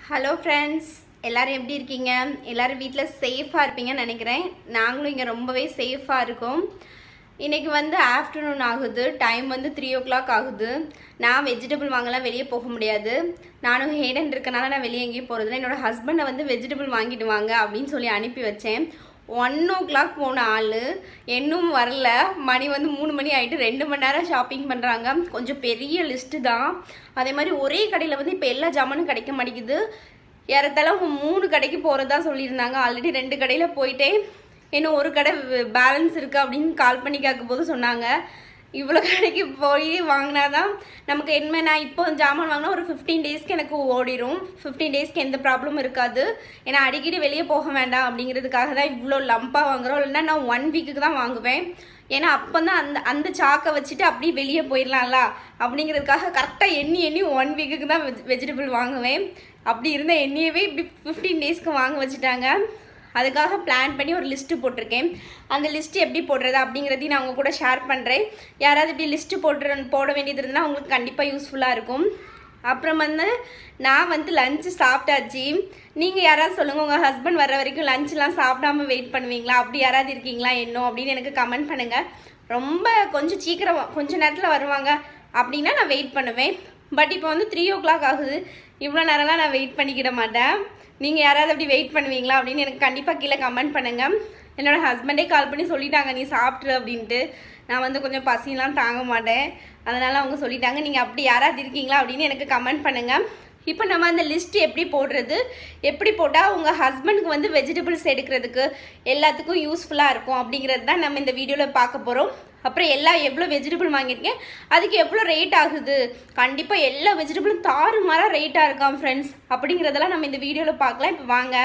hello friends எல்லாரும் எப்படி இருக்கீங்க எல்லாரும் வீட்டில் சேஃபாக இருப்பீங்கன்னு நினைக்கிறேன் நாங்களும் இங்கே ரொம்பவே சேஃபாக இருக்கோம் இன்றைக்கி வந்து ஆஃப்டர்நூன் ஆகுது டைம் வந்து த்ரீ ஓ கிளாக் ஆகுது நான் வெஜிடபிள் வாங்கலாம் வெளியே போக முடியாது நானும் ஹேடன் இருக்கனால நான் வெளியே எங்கேயும் போகிறதில்ல என்னோட ஹஸ்பண்டை வந்து வெஜிடபிள் வாங்கிட்டு வாங்க அப்படின்னு சொல்லி அனுப்பி வச்சேன் ஒன் ஓ கிளாக் போன ஆள் இன்னும் வரல மணி வந்து மூணு மணி ஆகிட்டு ரெண்டு மணி நேரம் ஷாப்பிங் பண்ணுறாங்க கொஞ்சம் பெரிய லிஸ்ட்டு தான் அதே மாதிரி ஒரே கடையில் வந்து இப்போ எல்லா ஜாமானும் கிடைக்க மாட்டேங்குது ஏறத்தாழ அவங்க மூணு கடைக்கு போகிறதா சொல்லியிருந்தாங்க ஆல்ரெடி ரெண்டு கடையில் போயிட்டேன் இன்னும் ஒரு கடை பேலன்ஸ் இருக்குது அப்படின்னு கால் பண்ணி கேட்கும் போது சொன்னாங்க இவ்வளோ கடைக்கு போய் வாங்கினா தான் நமக்கு என்ன நான் இப்போ ஜாமான் வாங்கினா ஒரு ஃபிஃப்டீன் டேஸ்க்கு எனக்கு ஓடிடும் ஃபிஃப்டீன் டேஸ்க்கு எந்த ப்ராப்ளமும் இருக்காது ஏன்னா அடிக்கடி வெளியே போக வேண்டாம் அப்படிங்கிறதுக்காக தான் இவ்வளோ லம்பாக வாங்குறோம் இல்லைன்னா நான் ஒன் வீக்குக்கு தான் வாங்குவேன் ஏன்னா அப்போ தான் அந்த அந்த சாக்கை வச்சுட்டு அப்படியே வெளியே போயிடலாம்ல அப்படிங்கிறதுக்காக கரெக்டாக எண்ணி எண்ணி ஒன் வீக்குக்கு தான் வெஜ் வெஜிடபிள் வாங்குவேன் அப்படி இருந்த எண்ணியவே இப்படி ஃபிஃப்டீன் டேஸ்க்கு வாங்க வச்சுட்டாங்க அதுக்காக பிளான் பண்ணி ஒரு லிஸ்ட்டு போட்டிருக்கேன் அந்த லிஸ்ட்டு எப்படி போடுறது அப்படிங்கிறதையும் நான் உங்கள் கூட ஷேர் பண்ணுறேன் யாராவது இப்படி லிஸ்ட்டு போட்டு போட வேண்டியது இருந்ததுன்னா உங்களுக்கு கண்டிப்பாக யூஸ்ஃபுல்லாக இருக்கும் அப்புறம் வந்து நான் வந்து லஞ்சு சாப்பிட்டாச்சு நீங்கள் யாராவது சொல்லுங்கள் உங்கள் ஹஸ்பண்ட் வர வரைக்கும் லஞ்செலாம் சாப்பிடாம வெயிட் பண்ணுவீங்களா அப்படி யாராவது இருக்கீங்களா என்ன அப்படின்னு எனக்கு கமெண்ட் பண்ணுங்கள் ரொம்ப கொஞ்சம் சீக்கிரம் கொஞ்சம் நேரத்தில் வருவாங்க அப்படின்னா நான் வெயிட் பண்ணுவேன் பட் இப்போ வந்து த்ரீ ஓ கிளாக் ஆகுது இவ்வளோ நேரம்லாம் நான் வெயிட் பண்ணிக்கிட மாட்டேன் நீங்கள் யாராவது அப்படி வெயிட் பண்ணுவீங்களா அப்படின்னு எனக்கு கண்டிப்பாக கீழே கமெண்ட் பண்ணுங்கள் என்னோட ஹஸ்பண்டே கால் பண்ணி சொல்லிட்டாங்க நீ சாப்பிட்ரு அப்படின்ட்டு நான் வந்து கொஞ்சம் பசிலாம் தாங்க மாட்டேன் அதனால் அவங்க சொல்லிட்டாங்க நீங்கள் அப்படி யாராவது இருக்கீங்களா அப்படின்னு எனக்கு கமெண்ட் பண்ணுங்கள் இப்போ நம்ம அந்த லிஸ்ட் எப்படி போடுறது எப்படி போட்டால் உங்கள் ஹஸ்பண்டுக்கு வந்து வெஜிடபிள்ஸ் எடுக்கிறதுக்கு எல்லாத்துக்கும் யூஸ்ஃபுல்லாக இருக்கும் அப்படிங்கிறது தான் நம்ம இந்த வீடியோவில் பார்க்க போகிறோம் அப்புறம் எல்லா எவ்வளோ வெஜிடபிள் வாங்கியிருக்கேன் அதுக்கு எவ்வளோ ரேட் ஆகுது கண்டிப்பாக எல்லா வெஜிடபிளும் தாறுமாறாக ரேட்டாக இருக்கான் ஃப்ரெண்ட்ஸ் அப்படிங்கிறதெல்லாம் நம்ம இந்த வீடியோவில் பார்க்கலாம் இப்போ வாங்க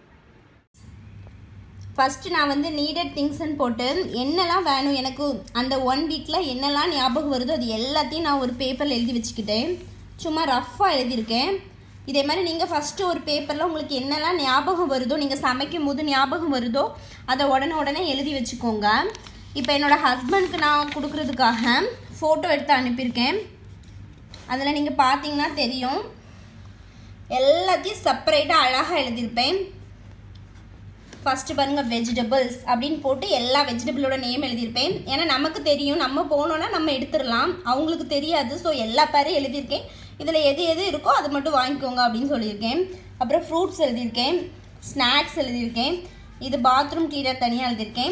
ஃபஸ்ட்டு நான் வந்து நீடட் திங்ஸ்ன்னு போட்டு என்னெல்லாம் வேணும் எனக்கு அந்த ஒன் வீக்கில் என்னெல்லாம் ஞாபகம் வருதோ அது எல்லாத்தையும் நான் ஒரு பேப்பரில் எழுதி வச்சுக்கிட்டேன் சும்மா ரஃப்பாக எழுதியிருக்கேன் இதே மாதிரி நீங்கள் ஃபஸ்ட்டு ஒரு பேப்பரில் உங்களுக்கு என்னெல்லாம் ஞாபகம் வருதோ நீங்கள் சமைக்கும் போது ஞாபகம் வருதோ அதை உடனே உடனே எழுதி வச்சுக்கோங்க இப்போ என்னோடய ஹஸ்பண்ட்க்கு நான் கொடுக்குறதுக்காக ஃபோட்டோ எடுத்து அனுப்பியிருக்கேன் அதில் நீங்கள் பார்த்தீங்கன்னா தெரியும் எல்லாத்தையும் செப்பரேட்டாக அழகாக எழுதியிருப்பேன் ஃபஸ்ட்டு பாருங்கள் வெஜிடபிள்ஸ் அப்படின்னு போட்டு எல்லா வெஜிடபிளோட நேம் எழுதியிருப்பேன் ஏன்னா நமக்கு தெரியும் நம்ம போனோன்னா நம்ம எடுத்துடலாம் அவங்களுக்கு தெரியாது ஸோ எல்லா பேரும் எழுதியிருக்கேன் இதில் எது எது இருக்கோ அது மட்டும் வாங்கிக்கோங்க அப்படின்னு சொல்லியிருக்கேன் அப்புறம் ஃப்ரூட்ஸ் எழுதியிருக்கேன் ஸ்நாக்ஸ் எழுதியிருக்கேன் இது பாத்ரூம் கிளீனர் தனியாக எழுதியிருக்கேன்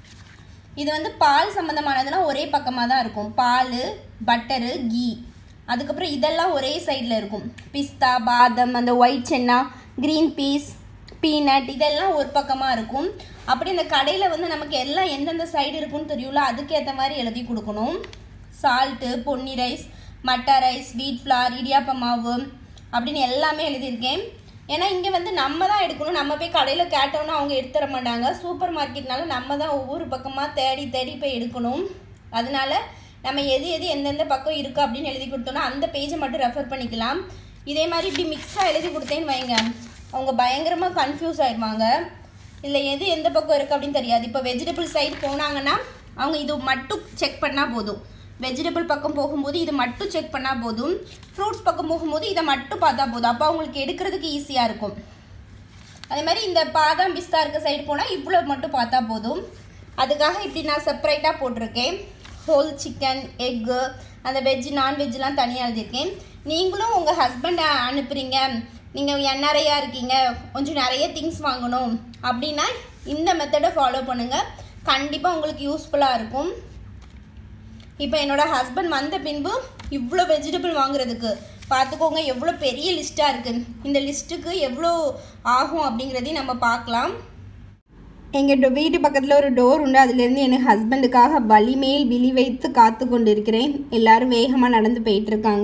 இது வந்து பால் சம்மந்தமானதுலாம் ஒரே பக்கமாக தான் இருக்கும் பால் பட்டரு கீ அதுக்கப்புறம் இதெல்லாம் ஒரே சைடில் இருக்கும் பிஸ்தா பாதம் அந்த white chana green peas peanut இதெல்லாம் ஒரு பக்கமாக இருக்கும் அப்படி இந்த கடையில் வந்து நமக்கு எல்லாம் எந்தெந்த சைடு இருக்குன்னு தெரியும்ல அதுக்கேற்ற மாதிரி எழுதி கொடுக்கணும் salt Ponni rice Matta rice wheat flour இடியாப்ப மாவு அப்படின்னு எல்லாமே எழுதியிருக்கேன் ஏன்னா இங்கே வந்து நம்ம தான் எடுக்கணும் நம்ம போய் கடையில் கேட்டோம்னா அவங்க எடுத்துட மாட்டாங்க சூப்பர் மார்க்கெட்னால நம்ம தான் ஒவ்வொரு பக்கமாக தேடி தேடி போய் எடுக்கணும் அதனால நம்ம எது எது எந்தெந்த பக்கம் இருக்குது அப்படின்னு எழுதி கொடுத்தோம்னா அந்த பேஜை மட்டும் ரெஃபர் பண்ணிக்கலாம் இதே மாதிரி இப்படி மிக்ஸாக எழுதி கொடுத்தேன்னு வைங்க அவங்க பயங்கரமாக கன்ஃபியூஸ் ஆயிடுவாங்க இதில் எது எந்த பக்கம் இருக்குது அப்படின்னு தெரியாது இப்போ வெஜிடபிள் சைடு போனாங்கன்னா அவங்க இது மட்டும் செக் பண்ணால் போதும் வெஜிடபிள் பக்கம் போகும்போது இது மட்டும் செக் பண்ணால் போதும் ஃப்ரூட்ஸ் பக்கம் போகும்போது இதை மட்டும் பார்த்தா போதும் அப்போ அவங்களுக்கு எடுக்கிறதுக்கு ஈஸியாக இருக்கும் அதே மாதிரி இந்த பாதாம் பிஸ்தா இருக்க சைடு போனால் இவ்வளோ மட்டும் பார்த்தா போதும் அதுக்காக இப்படி நான் செப்பரேட்டாக போட்டிருக்கேன் ஹோல் சிக்கன் எக்கு அந்த வெஜ் நான்வெஜ்லாம் தனியாக எழுதியிருக்கேன் நீங்களும் உங்கள் ஹஸ்பண்டை அனுப்புகிறீங்க நீங்கள் என்ஆர்ஐயாக இருக்கீங்க கொஞ்சம் நிறைய திங்ஸ் வாங்கணும் அப்படின்னா இந்த மெத்தடை ஃபாலோ பண்ணுங்கள் கண்டிப்பாக உங்களுக்கு யூஸ்ஃபுல்லாக இருக்கும் இப்போ என்னோட ஹஸ்பண்ட் வந்த பின்பு இவ்வளோ வெஜிடபிள் வாங்குறதுக்கு பார்த்துக்கோங்க எவ்வளோ பெரிய லிஸ்ட்டாக இருக்குது இந்த லிஸ்ட்டுக்கு எவ்வளோ ஆகும் அப்படிங்கிறதையும் நம்ம பார்க்கலாம் எங்கள் வீட்டு பக்கத்தில் ஒரு டோர் உண்டு அதுலேருந்து என் ஹஸ்பண்டுக்காக வலிமேல் விழி வைத்து காத்து கொண்டு இருக்கிறேன் எல்லோரும் வேகமாக நடந்து போயிட்டுருக்காங்க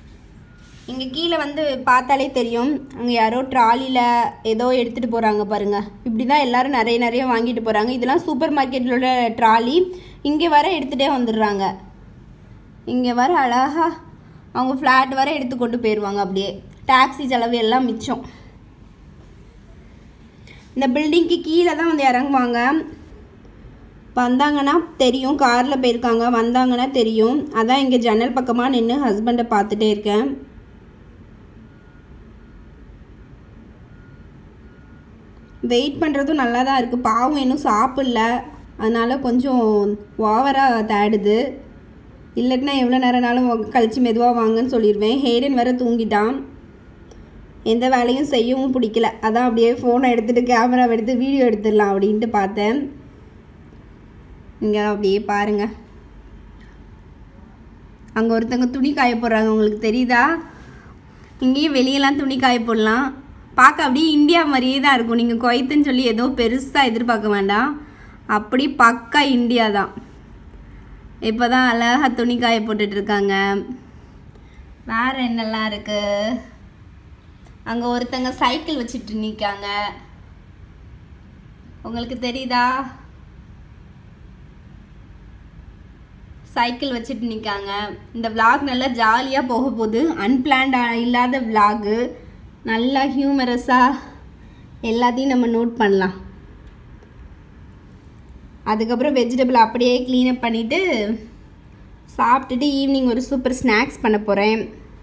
இங்கே கீழே வந்து பார்த்தாலே தெரியும் அங்கே யாரோ ட்ராலியில் ஏதோ எடுத்துகிட்டு போகிறாங்க பாருங்கள் இப்படி தான் எல்லோரும் நிறைய நிறைய வாங்கிட்டு போகிறாங்க இதெல்லாம் சூப்பர் மார்க்கெட்டிலோட ட்ராலி இங்கே வர எடுத்துகிட்டே வந்துடுறாங்க இங்கே வர அழகாக அவங்க ஃப்ளாட் வர எடுத்து கொண்டு போயிடுவாங்க அப்படியே டாக்ஸி செலவு எல்லாம் மிச்சம் இந்த பில்டிங்க்கு கீழே தான் வந்து இறங்குவாங்க வந்தாங்கன்னா தெரியும் காரில் போயிருக்காங்க வந்தாங்கன்னா தெரியும் அதான் இங்கே ஜன்னல் பக்கமாக நின்று ஹஸ்பண்டை பார்த்துட்டே இருக்கேன் வெயிட் பண்ணுறதும் நல்லா தான் இருக்குது பாவம் இன்னும் சாப்பிடல அதனால கொஞ்சம் ஓவராக தேடுது இல்லட்டினா எவ்வளோ நேரம்னாலும் கழித்து மெதுவாக வாங்கன்னு சொல்லிடுவேன் ஹேடன் வேற தூங்கிட்டான் எந்த வேலையும் செய்யவும் பிடிக்கல அதான் அப்படியே ஃபோனை எடுத்துகிட்டு கேமராவை எடுத்து வீடியோ எடுத்துடலாம் அப்படின்ட்டு பார்த்தேன் இங்கே அப்படியே பாருங்கள் அங்கே ஒருத்தவங்க துணி காய போடுறாங்க உங்களுக்கு தெரியுதா இங்கேயும் வெளியெல்லாம் துணி காய போடலாம் பார்க்க அப்படியே இந்தியா மாதிரியே தான் இருக்கும் நீங்கள் குவைத்துன்னு சொல்லி ஏதோ பெருசாக எதிர்பார்க்க வேண்டாம் அப்படி பக்கா இந்தியா தான் இப்போ தான் அழகாக துணி காய போட்டுட்டு இருக்காங்க வேறு என்னெல்லாம் இருக்குது அங்கே ஒருத்தங்க சைக்கிள் வச்சுட்டு நிற்காங்க உங்களுக்கு தெரியுதா சைக்கிள் வச்சுட்டு நிற்காங்க இந்த vlog நல்லா ஜாலியாக போக போகுது அன்பிளான்ட் இல்லாத விலாகு நல்லா ஹியூமரஸாக எல்லாத்தையும் நம்ம நோட் பண்ணலாம் அதுக்கப்புறம் வெஜிடபிள் அப்படியே க்ளீனப் பண்ணிவிட்டு சாப்பிட்டுட்டு ஈவினிங் ஒரு சூப்பர் ஸ்நாக்ஸ் பண்ண போகிறேன்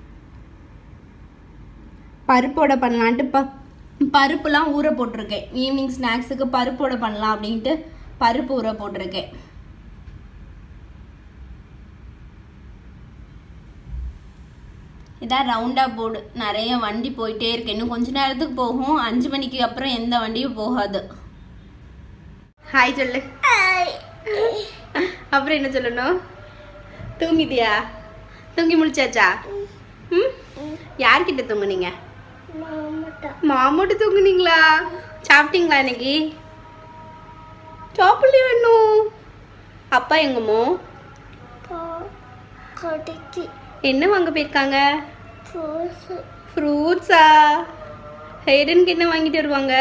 பருப்போட பண்ணலான்ட்டு ப பருப்புலாம் ஊற போட்டிருக்கேன் ஈவினிங் ஸ்நாக்ஸுக்கு பருப்போட பண்ணலாம் அப்படின்ட்டு பருப்பு ஊற போட்டிருக்கேன் இதான் ரவுண்டாக போர்டு நிறைய வண்டி போயிட்டே இருக்கு இன்னும் கொஞ்ச நேரத்துக்கு போகும் அஞ்சு மணிக்கு அப்புறம் எந்த வண்டியும் போகாது ஹாய் சொல்லு அப்புறம் என்ன சொல்லணும் தூங்கிட்டியா தூங்கி முடிச்சாச்சா ம் யார்கிட்ட தூங்குனீங்க மாமூட்டு தூங்குனீங்களா சாப்பிட்டீங்களா இன்னைக்கு சாப்பிடலையோ இன்னும் அப்பா எங்கம்மோ கடைக்கு என்ன வாங்க போயிருக்காங்க போசு ஃப்ரூட்ஸா ஹைடனுக்கு என்ன வாங்கிட்டு வருவாங்க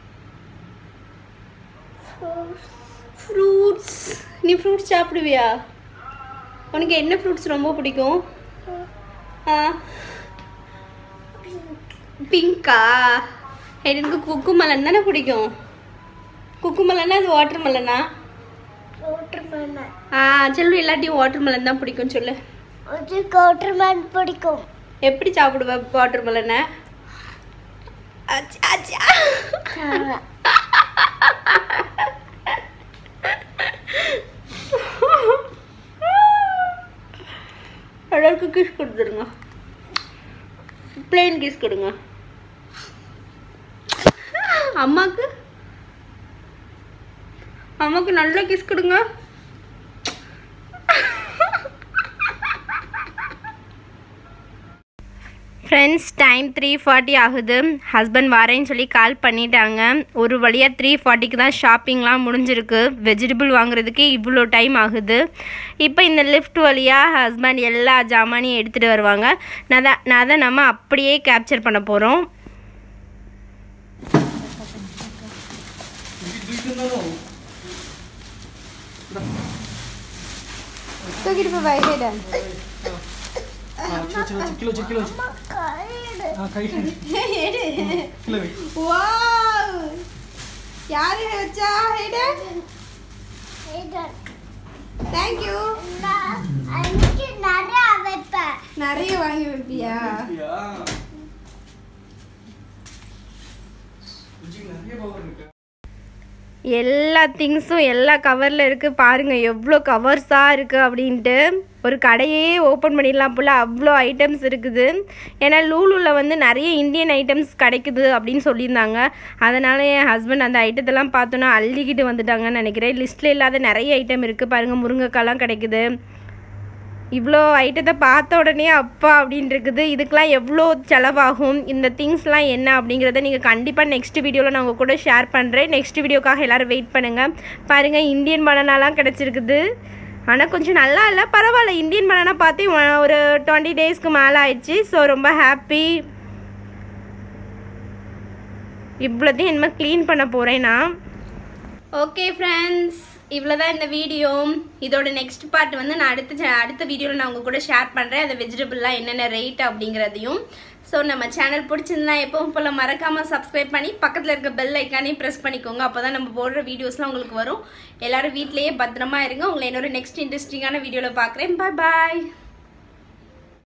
ஃப்ரூட்ஸ் நீ ஃப்ரூட்ஸ் சாப்பிடுவியா உனக்கு என்ன ஃப்ரூட்ஸ் ரொம்ப பிடிக்கும் ஆ பிங்கா ஹைடனுக்கு குக்கு மலன் தானே பிடிக்கும் குக்கு மலன்னா அது வாட்டர் மலனா கவுட்டர்மேன் ஆ செல்லு எல்லாத்தையும் வாட்டர் மலன் தான் பிடிக்கும் சொல்லு அது கவுட்டர்மேன் பிடிக்கும் எப்படி சாப்பிடுவ வாட்டர் மலனை அச்சா அச்சா எல்லாருக்கும் கிஸ் கொடுத்துருங்க பிளெயின் கிஸ் கொடுங்க அம்மாக்கு அம்மாக்கு நல்ல கிஸ் கொடுங்க ஃப்ரெண்ட்ஸ் டைம் த்ரீ ஃபார்ட்டி ஆகுது ஹஸ்பண்ட் வரேன்னு சொல்லி கால் பண்ணிட்டாங்க ஒரு வழியாக த்ரீ ஃபார்ட்டிக்கு தான் ஷாப்பிங்லாம் முடிஞ்சிருக்கு வெஜிடபிள் வாங்குறதுக்கு இவ்வளோ டைம் ஆகுது இப்போ இந்த லிஃப்ட் வழியாக ஹஸ்பண்ட் எல்லா ஜாமானையும் எடுத்துகிட்டு வருவாங்க நான் தான் நான் அதை நம்ம அப்படியே கேப்சர் பண்ண போகிறோம் தூக்கிட்டு போய் வைக்கிறேன் கிலோ கிலோ கைடு ஆ கை கிலோ வை வாவ் யாரு வச்சா ஹைடன் இதான் தேங்க் யூ நான் அன்னைக்கு நிறைய வைப்பேன் நிறைய வாங்கி வைப்பியா யா உஜி நிறைய பவர் இருக்கு எல்லா திங்ஸும் எல்லா கவரில் இருக்குது பாருங்கள் எவ்வளோ கவர்ஸாக இருக்குது அப்படின்ட்டு ஒரு கடையே ஓப்பன் பண்ணிடலாம் போல் அவ்வளோ ஐட்டம்ஸ் இருக்குது ஏன்னா லூலூவில் வந்து நிறைய இந்தியன் ஐட்டம்ஸ் கிடைக்குது அப்படின்னு சொல்லியிருந்தாங்க அதனால் என் ஹஸ்பண்ட் அந்த ஐட்டத்தெல்லாம் பார்த்தோன்னா அள்ளிக்கிட்டு வந்துட்டாங்கன்னு நினைக்கிறேன் லிஸ்ட்டில் இல்லாத நிறைய ஐட்டம் இருக்குது பாருங்கள் முருங்கைக்காலாம் கிடைக்குது இவ்வளோ ஐட்டத்தை பார்த்த உடனே அப்பா அப்படின்னு இருக்குது இதுக்கெலாம் எவ்வளோ செலவாகும் இந்த திங்ஸ்லாம் என்ன அப்படிங்கிறத நீங்கள் கண்டிப்பாக நெக்ஸ்ட் வீடியோவில் நான் உங்கள் கூட ஷேர் பண்ணுறேன் நெக்ஸ்ட் வீடியோக்காக எல்லோரும் வெயிட் பண்ணுங்கள் பாருங்கள் இந்தியன் பனானாலாம் கிடச்சிருக்குது ஆனால் கொஞ்சம் நல்லா இல்லை பரவாயில்ல இந்தியன் பனானா பார்த்து ஒ- ஒரு டுவெண்ட்டி டேஸ்க்கு மேலே ஆயிடுச்சு ஸோ ரொம்ப ஹாப்பி இவ்வளோத்தையும் இனிமேல் க்ளீன் பண்ண போகிறேன் நான் ஓகே ஃப்ரெண்ட்ஸ் இவ்வளோதான் இந்த வீடியோ இதோட நெக்ஸ்ட் பார்ட் வந்து நான் அடுத்த cha- அடுத்த வீடியோவில் நான் உங்கள் கூட ஷேர் பண்ணுறேன் அந்த வெஜிடபிள்லாம் என்னென்ன ரேட் அப்படிங்கிறதையும் ஸோ நம்ம சேனல் பிடிச்சிருந்தா எப்பவும் போல் மறக்காமல் சப்ஸ்கிரைப் பண்ணி பக்கத்தில் இருக்க பெல் ஐக்கானையும் ப்ரெஸ் பண்ணிக்கோங்க அப்போ தான் நம்ம போடுற வீடியோஸ்லாம் உங்களுக்கு வரும் எல்லாரும் வீட்டிலேயே பத்திரமா இருங்க உங்களை இன்னொரு நெக்ஸ்ட் இன்ட்ரெஸ்டிங்கான வீடியோவில் பார்க்குறேன் பாய் பாய்